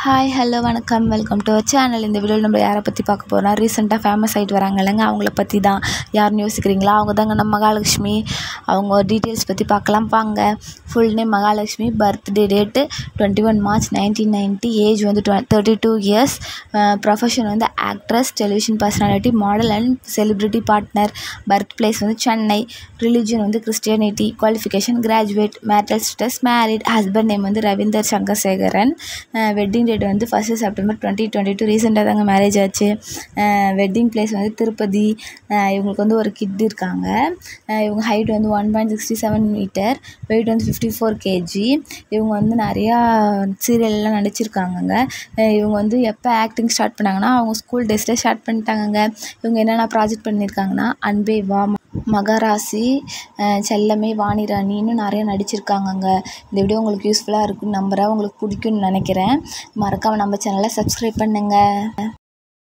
hi hello வணக்கம் welcome to our channel இந்த வீடியோவில் நம்ம யாரை பற்றி பார்க்க போகிறோம்னா ரீசெண்டாக ஃபேமஸ் ஆகிட்டு வராங்க இல்லைங்க அவங்கள பற்றி தான் யாருன்னு யோசிக்கிறீங்களா அவங்க தாங்க நம்ம மகாலட்சுமி அவங்க டீட்டெயில்ஸ் பற்றி பார்க்கலாம் வாங்க full name Mahalakshmi birthday date twenty one March nineteen ninety age வந்து டுவெ தேர்ட்டி டூ இயர்ஸ் ப்ரொஃபஷன் வந்து actress television personality model and celebrity partner birth place வந்து சென்னை ரிலிஜன் வந்து Christianity qualification graduate marital status married husband name வந்து Ravindar Shankarsekaran wedding date வந்து first September twenty twenty two ரீசெண்டாக தாங்க marriage ஆச்சு வெட்டிங் பிளேஸ் வந்து திருப்பதி அஹ் இவங்களுக்கு வந்து ஒரு கிட் இருக்காங்க அஹ் இவங்க ஹைட் வந்து one point sixty seven meter weight வந்து ஃபிஃப்டி ஃபோர் கேஜி இவங்க வந்து நிறையா சீரியல்லாம் நடிச்சிருக்காங்கங்க அஹ் இவங்க வந்து எப்போ ஆக்டிங் ஸ்டார்ட் பண்ணாங்கன்னா அவங்க ஸ்கூல் டேஸ்லேயே ஸ்டார்ட் பண்ணிட்டாங்கங்க இவங்க என்னென்ன ப்ராஜெக்ட் பண்ணியிருக்காங்கன்னா அன்பே வா மகராசி அஹ் செல்லமே வாணிராணி இன்னும் நிறைய நடிச்சிருக்காங்கங்க இந்த வீடியோ உங்களுக்கு யூஸ்ஃபுல்லாக இருக்குன்னு நம்புகிறேன் உங்களுக்கு பிடிக்கும்னு நினைக்கிறேன் மறக்காமல் நம்ம சேனலை சப்ஸ்கிரைப் பண்ணுங்கள்